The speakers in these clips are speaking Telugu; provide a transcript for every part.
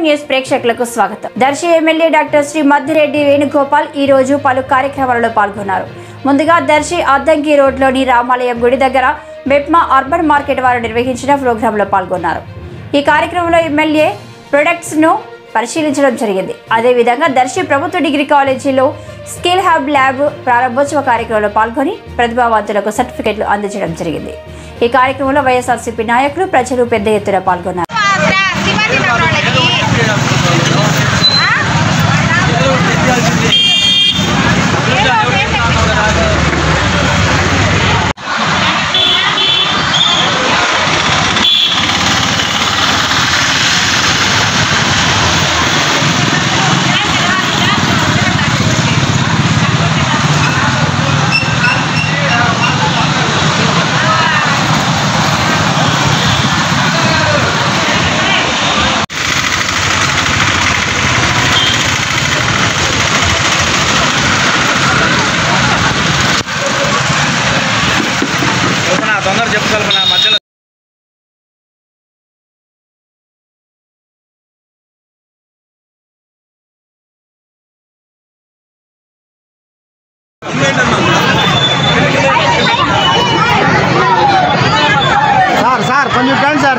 న్యూస్ ప్రేక్షకులకు స్వాగతం దర్శి ఎమ్మెల్యే డాక్టర్ శ్రీ మద్దిరెడ్డి వేణుగోపాల్ ఈ రోజు పలు కార్యక్రమాలలో పాల్గొన్నారు ముందుగా దర్శి అద్దంకి రోడ్లోని రామాలయం గుడి దగ్గర మెప్మా అర్బన్ మార్కెట్ వారు నిర్వహించిన ప్రోగ్రాంలో పాల్గొన్నారు ఈ కార్యక్రమంలో ఎమ్మెల్యే ప్రొడక్ట్స్ ను పరిశీలించడం జరిగింది అదేవిధంగా దర్శి ప్రభుత్వ డిగ్రీ కాలేజీలో స్కిల్ హబ్ ల్యాబ్ ప్రారంభోత్సవ కార్యక్రమంలో పాల్గొని ప్రతిభావంతులకు సర్టిఫికెట్లు అందించడం జరిగింది ఈ కార్యక్రమంలో వైఎస్ఆర్సీపీ నాయకులు ప్రజలు పెద్ద ఎత్తున పాల్గొన్నారు శివాజీ నగరాలకి కల్పన తొందర చెప్పు కల్పన మధ్యలో సార్ సార్ కొంచెం ఫ్రెండ్ సార్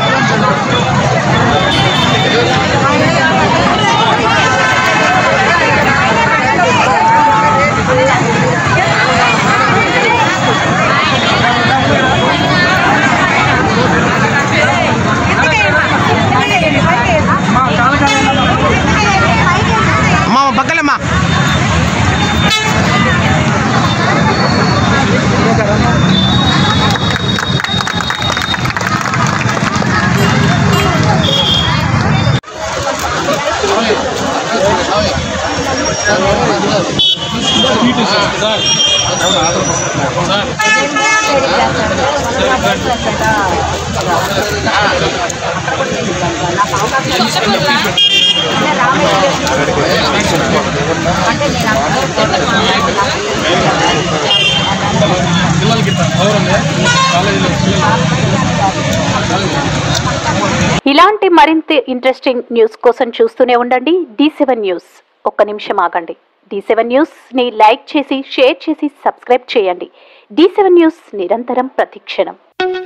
అమ్మా పక్కలేమ్మా ఇలాంటి మరింత ఇంట్రెస్టింగ్ న్యూస్ కోసం చూస్తూనే ఉండండి డి సెవెన్ న్యూస్ ఒక్క నిమిషం ఆగండి డి సెవెన్ న్యూస్ ని లైక్ చేసి షేర్ చేసి సబ్స్క్రైబ్ చేయండి డి సెవెన్ న్యూస్ నిరంతరం ప్రతిక్షణం